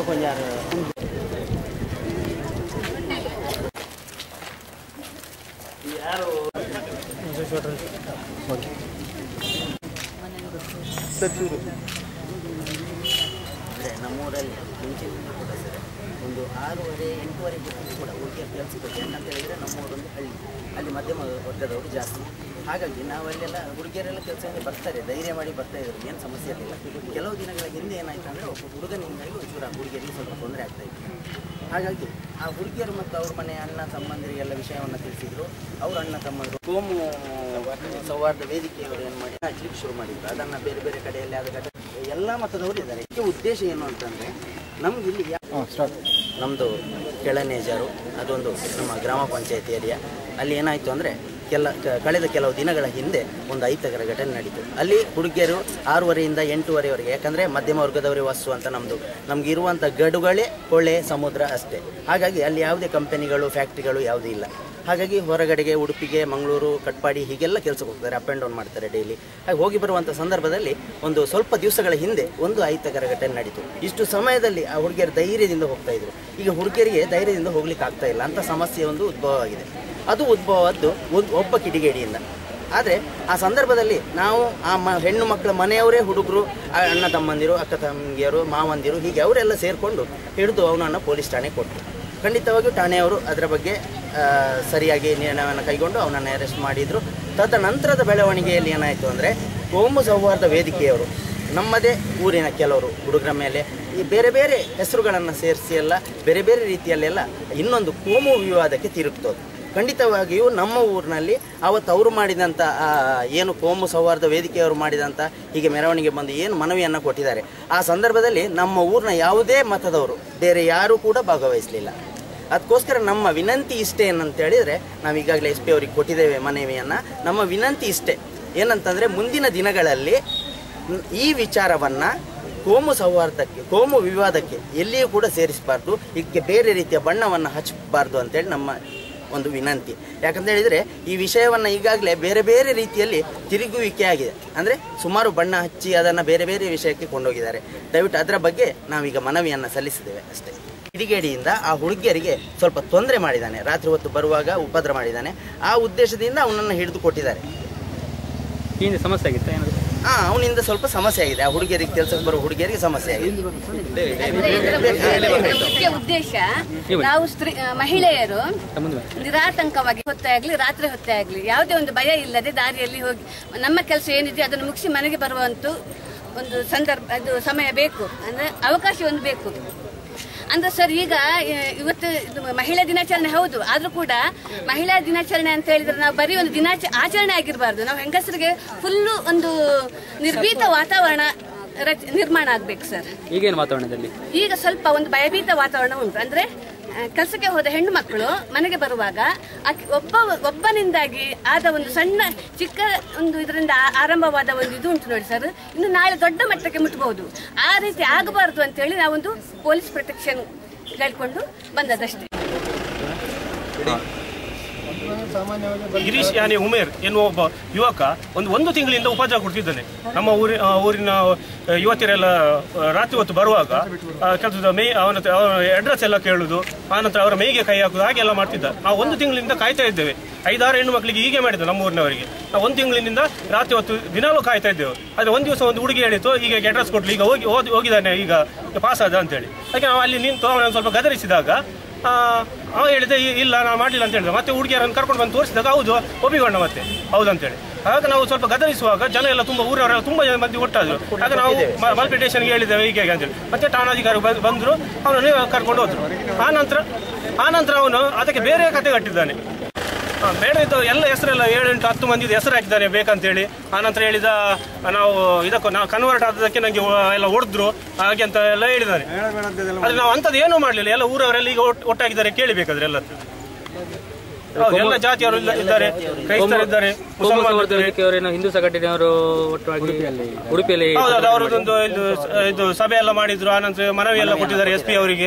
ಕೊಂಜಾರು ಯಾರು ಅಂದರೆ ನಮ್ಮೂರಲ್ಲಿ ಮುಂಚಿನಿಂದ ಕೂಡ ಸರ್ ಒಂದು ಆರೂವರೆ ಎಂಟೂವರೆ ಹೊತ್ತಿಗೆ ಕೂಡ ಹುಡುಗಿಯ ಕೆಲಸಕ್ಕೆ ಯಾಕಂತ ಹೇಳಿದರೆ ನಮ್ಮೂರೊಂದು ಹಳ್ಳಿ ಅಲ್ಲಿ ಮಧ್ಯಮ ವರ್ಗದವರು ಜಾಸ್ತಿ ಹಾಗಾಗಿ ನಾವಲ್ಲೆಲ್ಲ ಹುಡುಗಿಯರೆಲ್ಲ ಕೆಲಸದಿಂದ ಬರ್ತಾರೆ ಧೈರ್ಯ ಮಾಡಿ ಬರ್ತಾ ಇದ್ರು ಏನು ಸಮಸ್ಯೆ ಇರಲಿಲ್ಲ ಕೆಲವು ದಿನಗಳ ಹಿಂದೆ ಏನಾಯ್ತು ಅಂದರೆ ಒಬ್ಬ ಹುಡುಗನಿಂದಾಗಿ ಒಂಚೂರು ಆ ಹುಡುಗಿಯರಿಗೆ ಸ್ವಲ್ಪ ತೊಂದರೆ ಆಗ್ತಾ ಇತ್ತು ಹಾಗಾಗಿ ಆ ಹುಡುಗಿಯರು ಮತ್ತು ಅವ್ರ ಮನೆ ಅಣ್ಣ ತಮ್ಮಂದಿರಿಗೆಲ್ಲ ವಿಷಯವನ್ನು ತಿಳಿಸಿದ್ರು ಅವ್ರ ಅಣ್ಣ ತಮ್ಮಂದರು ಕೋಮು ಸೌಹಾರ್ದ ವೇದಿಕೆಯವರು ಏನು ಮಾಡಿ ಹಚ್ಚಲಿಕ್ಕೆ ಶುರು ಮಾಡಿದ್ರು ಅದನ್ನು ಬೇರೆ ಬೇರೆ ಕಡೆಯಲ್ಲಿ ಆದ ಘಟನೆ ಎಲ್ಲ ಮತದವರು ಇದ್ದಾರೆ ಇದಕ್ಕೆ ಉದ್ದೇಶ ಏನು ಅಂತಂದರೆ ನಮ್ಗೆ ಇಲ್ಲಿ ಯಾ- ನಮ್ಮದು ಕೆಳನೇಜರು ಅದೊಂದು ನಮ್ಮ ಗ್ರಾಮ ಪಂಚಾಯತಿ ಏರಿಯಾ ಅಲ್ಲಿ ಏನಾಯಿತು ಅಂದರೆ ಕೆಲ ಕ- ಕಳೆದ ಕೆಲವು ದಿನಗಳ ಹಿಂದೆ ಒಂದು ಅಹಿತಕರ ಘಟನೆ ನಡೀತು ಅಲ್ಲಿ ಹುಡುಗಿಯರು ಆರೂವರೆಯಿಂದ ಎಂಟೂವರೆವರೆಗೆ ಯಾಕಂದರೆ ಮಧ್ಯಮ ವರ್ಗದವರೇ ವಾಸು ಅಂತ ನಮ್ಮದು ನಮ್ಗೆ ಇರುವಂಥ ಗಡುಗಳೇ ಹೊಳೆ ಸಮುದ್ರ ಅಷ್ಟೇ ಹಾಗಾಗಿ ಅಲ್ಲಿ ಯಾವುದೇ ಕಂಪನಿಗಳು ಫ್ಯಾಕ್ಟ್ರಿಗಳು ಯಾವುದೂ ಇಲ್ಲ ಹಾಗಾಗಿ ಹೊರಗಡೆಗೆ ಉಡುಪಿಗೆ ಮಂಗಳೂರು ಕಟ್ಪಾಡಿ ಹೀಗೆಲ್ಲ ಕೆಲಸಕ್ಕೆ ಹೋಗ್ತಾರೆ ಅಪ್ ಆ್ಯಂಡ್ ಡೌನ್ ಮಾಡ್ತಾರೆ ಡೈಲಿ ಹಾಗೆ ಹೋಗಿ ಬರುವಂಥ ಸಂದರ್ಭದಲ್ಲಿ ಒಂದು ಸ್ವಲ್ಪ ದಿವಸಗಳ ಹಿಂದೆ ಒಂದು ಅಹಿತಕರ ಘಟನೆ ನಡೀತು ಇಷ್ಟು ಸಮಯದಲ್ಲಿ ಆ ಹುಡುಗಿಯರು ಧೈರ್ಯದಿಂದ ಹೋಗ್ತಾ ಇದ್ರು ಈಗ ಹುಡುಗಿಯರಿಗೆ ಧೈರ್ಯದಿಂದ ಹೋಗ್ಲಿಕ್ಕೆ ಆಗ್ತಾ ಇಲ್ಲ ಅಂತ ಸಮಸ್ಯೆ ಒಂದು ಉದ್ಭವವಾಗಿದೆ ಅದು ಉದ್ಭವವಾದ್ದು ಒಂದು ಒಬ್ಬ ಕಿಡಿಗೇಡಿಯಿಂದ ಆದರೆ ಆ ಸಂದರ್ಭದಲ್ಲಿ ನಾವು ಆ ಮ ಹೆಣ್ಣು ಮಕ್ಕಳ ಮನೆಯವರೇ ಹುಡುಗರು ಆ ಅಣ್ಣ ತಮ್ಮಂದಿರು ಅಕ್ಕ ತಂಗಿಯರು ಮಾವಂದಿರು ಹೀಗೆ ಅವರೆಲ್ಲ ಸೇರಿಕೊಂಡು ಹಿಡಿದು ಅವನನ್ನು ಪೊಲೀಸ್ ಠಾಣೆಗೆ ಕೊಟ್ಟರು ಖಂಡಿತವಾಗಿಯೂ ಠಾಣೆಯವರು ಅದರ ಬಗ್ಗೆ ಆ, ಸರಿಯಾಗಿ ನಿರ್ಣಯವನ್ನು ಕೈಗೊಂಡು ಅವನನ್ನು ಅರೆಸ್ಟ್ ಮಾಡಿದರು ತದನಂತರದ ಬೆಳವಣಿಗೆಯಲ್ಲಿ ಏನಾಯಿತು ಅಂದರೆ ಕೋಮು ಸೌಹಾರ್ದ ವೇದಿಕೆಯವರು ನಮ್ಮದೇ ಊರಿನ ಕೆಲವರು ಹುಡುಗರ ಮೇಲೆ ಈ ಬೇರೆ ಬೇರೆ ಹೆಸರುಗಳನ್ನು ಸೇರಿಸಿ ಎಲ್ಲ ಬೇರೆ ಬೇರೆ ರೀತಿಯಲ್ಲೆಲ್ಲ ಇನ್ನೊಂದು ಕೋಮು ವಿವಾದಕ್ಕೆ ತಿರುಗ್ತದೆ ಖಂಡಿತವಾಗಿಯೂ ನಮ್ಮ ಊರಿನಲ್ಲಿ ಅವತ್ತು ಅವರು ಮಾಡಿದಂಥ ಆ, ಏನು ಕೋಮು ಸೌಹಾರ್ದ ವೇದಿಕೆಯವರು ಮಾಡಿದಂಥ ಹೀಗೆ ಮೆರವಣಿಗೆ ಬಂದು ಏನು ಮನವಿಯನ್ನು ಕೊಟ್ಟಿದ್ದಾರೆ ಆ ಸಂದರ್ಭದಲ್ಲಿ ನಮ್ಮ ಊರಿನ ಯಾವುದೇ ಮತದವರು ಬೇರೆ ಯಾರೂ ಕೂಡ ಭಾಗವಹಿಸಲಿಲ್ಲ ಅದಕ್ಕೋಸ್ಕರ ನಮ್ಮ ವಿನಂತಿ ಇಷ್ಟೇ ಏನಂತ ಹೇಳಿದರೆ ನಾವು ಈಗಾಗಲೇ ಎಸ್ ಪಿ ಅವರಿಗೆ ಕೊಟ್ಟಿದ್ದೇವೆ ಮನವಿಯನ್ನು ನಮ್ಮ ವಿನಂತಿ ಇಷ್ಟೇ ಏನಂತಂದರೆ ಮುಂದಿನ ದಿನಗಳಲ್ಲಿ ನ್- ಈ ವಿಚಾರವನ್ನು ಕೋಮು ಸೌಹಾರ್ದಕ್ಕೆ ಕೋಮು ವಿವಾದಕ್ಕೆ ಎಲ್ಲಿಯೂ ಕೂಡ ಸೇರಿಸಬಾರ್ದು ಇದಕ್ಕೆ ಬೇರೆ ರೀತಿಯ ಬಣ್ಣವನ್ನು ಹಚ್ಚಬಾರ್ದು ಅಂತೇಳಿ ನಮ್ಮ ಒಂದು ವಿನಂತಿ ಯಾಕಂತ ಹೇಳಿದರೆ ಈ ವಿಷಯವನ್ನು ಈಗಾಗಲೇ ಬೇರೆ ಬೇರೆ ರೀತಿಯಲ್ಲಿ ತಿರುಗುವಿಕೆ ಆಗಿದೆ ಅಂದರೆ ಸುಮಾರು ಬಣ್ಣ ಹಚ್ಚಿ ಅದನ್ನು ಬೇರೆ ಬೇರೆ ವಿಷಯಕ್ಕೆ ಕೊಂಡೋಗಿದ್ದಾರೆ ದಯವಿಟ್ಟು ಅದರ ಬಗ್ಗೆ ನಾವೀಗ ಮನವಿಯನ್ನು ಸಲ್ಲಿಸಿದ್ದೇವೆ ಅಷ್ಟೇ ಕಿಡಿಗೇಡಿಯಿಂದ ಆ ಹುಡುಗಿಯರಿಗೆ ಸ್ವಲ್ಪ ತೊಂದರೆ ಮಾಡಿದ್ದಾನೆ ರಾತ್ರಿ ಹೊತ್ತು ಬರುವಾಗ ಉಪದ್ರ ಮಾಡಿದ್ದಾನೆ ಆ ಉದ್ದೇಶದಿಂದ ಅವನನ್ನು ಹಿಡಿದು ಕೊಟ್ಟಿದ್ದಾರೆ ಹಿಂದೆ ಸಮಸ್ಯೆ ಆಗಿತ್ತಾ ಏನಾದ್ರು ಹಾ ಅವನಿಂದ ಸ್ವಲ್ಪ ಸಮಸ್ಯೆ ಆಗಿದೆ ಆ ಹುಡುಗಿಯರಿಗೆ ಕೆಲಸಕ್ಕೆ ಬರೋ ಹುಡುಗಿಯರಿಗೆ ಸಮಸ್ಯೆ ಆಗಿದೆ ಅಂದ್ರೆ ಇದರ ಮುಖ್ಯ ಉದ್ದೇಶ ನಾವು ಸ್ತ್ರೀ ಆ, ಮಹಿಳೆಯರು ಮುಂದೆ ನಿರಾತಂಕವಾಗಿ ಹೊತ್ತೇ ಆಗ್ಲಿ ರಾತ್ರಿ ಹೊತ್ತೇ ಆಗ್ಲಿ ಯಾವುದೇ ಒಂದು ಭಯ ಇಲ್ಲದೆ ದಾರಿಯಲ್ಲಿ ಹೋಗಿ ನಮ್ಮ ಕೆಲಸ ಏನಿದೆ ಅದನ್ನು ಮುಗಿಸಿ ಮನೆಗೆ ಬರುವಂತೂ ಒಂದು ಸಂದರ್ಭ ಅದು ಸಮಯ ಬೇಕು ಅಂದ್ರೆ ಅವಕಾಶ ಒಂದು ಬೇಕು ಅಂದ್ರೆ ಸರ್ ಈಗ ಆ, ಇವತ್ತು ಇದು ಮಹಿಳಾ ದಿನಾಚರಣೆ ಹೌದು ಆದ್ರೂ ಕೂಡ ಮಹಿಳಾ ದಿನಾಚರಣೆ ಅಂತ ಹೇಳಿದ್ರೆ ನಾವು ಬರೀ ಒಂದು ದಿನಾಚ ಆಚರಣೆ ಆಗಿರಬಾರ್ದು ನಾವು ಹೆಂಗಸರಿಗೆ ಫುಲ್ಲು ಒಂದು ನಿರ್ಭೀತ ವಾತಾವರಣ ರಚ ನಿರ್ಮಾಣ ಆಗ್ಬೇಕು ಸರ್ ಈಗೇನು ವಾತಾವರಣದಲ್ಲಿ ಈಗ ಸ್ವಲ್ಪ ಒಂದು ಭಯಭೀತ ವಾತಾವರಣ ಉಂಟು ಅಂದ್ರೆ ಕೆಲಸಕ್ಕೆ ಹೋದ ಹೆಣ್ಣು ಮಕ್ಕಳು ಮನೆಗೆ ಬರುವಾಗ ಆಕೆ ಒಬ್ಬ ಒಬ್ಬನಿಂದಾಗಿ ಆದ ಒಂದು ಸಣ್ಣ ಚಿಕ್ಕ ಒಂದು ಇದರಿಂದ ಆ- ಆರಂಭವಾದ ಒಂದು ಇದು ಉಂಟು ನೋಡಿ ಸರ್ ಇನ್ನು ನಾಳೆ ದೊಡ್ಡ ಮಟ್ಟಕ್ಕೆ ಮುಟ್ಟಬಹುದು ಆ ರೀತಿ ಆಗಬಾರದು ಅಂತೇಳಿ ನಾವೊಂದು ಪೊಲೀಸ್ ಪ್ರೊಟೆಕ್ಷನ್ ಹೇಳ್ಕೊಂಡು ಬಂದದಷ್ಟೇ ಗಿರೀಶ್ ಯಾನಿ ಉಮೇರ್ ಎನ್ನುವ ಒಬ್ಬ ಯುವಕ ಒಂದು ಒಂದು ತಿಂಗಳಿಂದ ಉಪದ್ರ ಕೊಡ್ತಿದ್ದಾನೆ ನಮ್ಮ ಊರಿ ಆ, ಊರಿನ ಆ, ಯುವತಿಯರೆಲ್ಲ ಆ, ರಾತ್ರಿ ಹೊತ್ತು ಬರುವಾಗ ಆ, ಕೆಲಸದ ಮೇ ಅವನ ಅವನ ಅಡ್ರೆಸ್ ಎಲ್ಲ ಕೇಳುದು ಆನಂತರ ಅವರ ಮೇಯ್ಗೆ ಕೈ ಹಾಕುದು ಹಾಗೆಲ್ಲ ಮಾಡ್ತಿದ್ದ ನಾವು ಒಂದು ತಿಂಗಳಿಂದ ಕಾಯ್ತಾ ಇದ್ದೇವೆ ಐದಾರು ಹೆಣ್ಣು ಮಕ್ಕಳಿಗೆ ಹೀಗೆ ಮಾಡಿದ್ದು ನಮ್ಮ ಊರಿನವರಿಗೆ ನಾವು ಒಂದು ತಿಂಗಳಿನಿಂದ ರಾತ್ರಿ ಹೊತ್ತು ದಿನಾಲೂ ಕಾಯ್ತಾ ಇದ್ದೇವೆ ಆದರೆ ಒಂದು ದಿವಸ ಒಂದು ಹುಡುಗಿ ಹೇಳಿತು ಈಗ ಅಡ್ರೆಸ್ ಕೊಡ್ಲಿ ಈಗ ಹೋಗಿ ಹೋದ್- ಹೋಗಿದ್ದಾನೆ ಈಗ ಪಾಸ್ ಆದ ಅಂತೇಳಿ ಹಾಗೆ ನಾವು ಅಲ್ಲಿ ನಿಂತು ಅವನನ್ನು ಸ್ವಲ್ಪ ಗದರಿಸಿದಾಗ ಆ, ಅವ ಹೇಳಿದೆ "ಇ- ಇಲ್ಲ ನಾನು ಮಾಡಲಿಲ್ಲ ಅಂತ ಹೇಳಿದ ಮತ್ತೆ ಹುಡುಗಿಯರನ್ನು ಕರ್ಕೊಂಡು ಬಂದು ತೋರಿಸಿದಾಗ ಹೌದು ಒಪ್ಪಿಕೊಂಡ ಮತ್ತೆ ಹೌದಂತೇಳಿ ಆಗ ನಾವು ಸ್ವಲ್ಪ ಗದರಿಸುವಾಗ ಜನ ಎಲ್ಲ ತುಂಬ ಊರವರೆಲ್ಲ ತುಂಬ ಜನ ಮಂದಿ ಒಟ್ಟಾದ್ರು ಆಗ ನಾವು ಮ- ಮಲ್ಪೆ ಸ್ಟೇಷನ್ಗೆ ಹೇಳಿದ್ದೇವೆ ಹೀಗೆ ಹೀಗೆ ಅಂತೇಳಿ ಮತ್ತೆ ಠಾಣಾಧಿಕಾರಿ ಬಂದ್- ಬಂದ್ರು ಅವನನ್ನು ಕರ್ಕೊಂಡು ಹೋದ್ರು ಆ ನಂತರ ಆ ನಂತರ ಅವನು ಅದಕ್ಕೆ ಬೇರೆ ಕತೆ ಕಟ್ಟಿದ್ದಾನೆ ಆ, ಬೇಡ ಇದು ಎಲ್ಲ ಹೆಸರೆಲ್ಲ ಏಳೆಂಟು ಹತ್ತು ಮಂದಿ ಹೆಸರು ಹಾಕಿದ್ದಾನೆ ಬೇಕಂತೇಳಿ ಆನಂತರ ಹೇಳಿದ ನಾವು ಇದಕ್ಕೂ ನಾವು ಕನ್ವರ್ಟ್ ಆದದಕ್ಕೆ ನನಗೆ ಎಲ್ಲ ಹೊಡೆದ್ರು ಹಾಗೆ ಅಂತ ಎಲ್ಲ ಹೇಳಿದ್ದಾನೆ ಆದ್ರೆ ನಾವು ಅಂಥದ್ದು ಏನೂ ಮಾಡಲಿಲ್ಲ ಎಲ್ಲ ಊರವರೆಲ್ಲ ಈಗ ಒಟ್- ಒಟ್ಟಾಗಿದ್ದಾರೆ ಕೇಳಿಬೇಕಾದ್ರೆ ಎಲ್ಲ ಹೌದು, ಎಲ್ಲ ಜಾತಿಯವರು ಇಲ್ಲ- ಇದ್ದಾರೆ ಕ್ರೈಸ್ತರಿದ್ದಾರೆ ಮುಸಲ್ಮಾನರು ಇದ್ದಾರೆ. ಅವರೇನೋ ಹಿಂದೂ ಸಂಘಟನೆಯವರು ಒಟ್ಟುವಾಗಿ ಉಡುಪಿಯಲ್ಲಿ ಹೌದೌದು ಅವರದೊಂದು ಇದು ಇದು ಸಭೆ ಎಲ್ಲ ಮಾಡಿದ್ರು ಆನಂತರ ಮನವಿ ಎಲ್ಲ ಕೊಟ್ಟಿದ್ದಾರೆ ಎಸ್ ಪಿ ಅವರಿಗೆ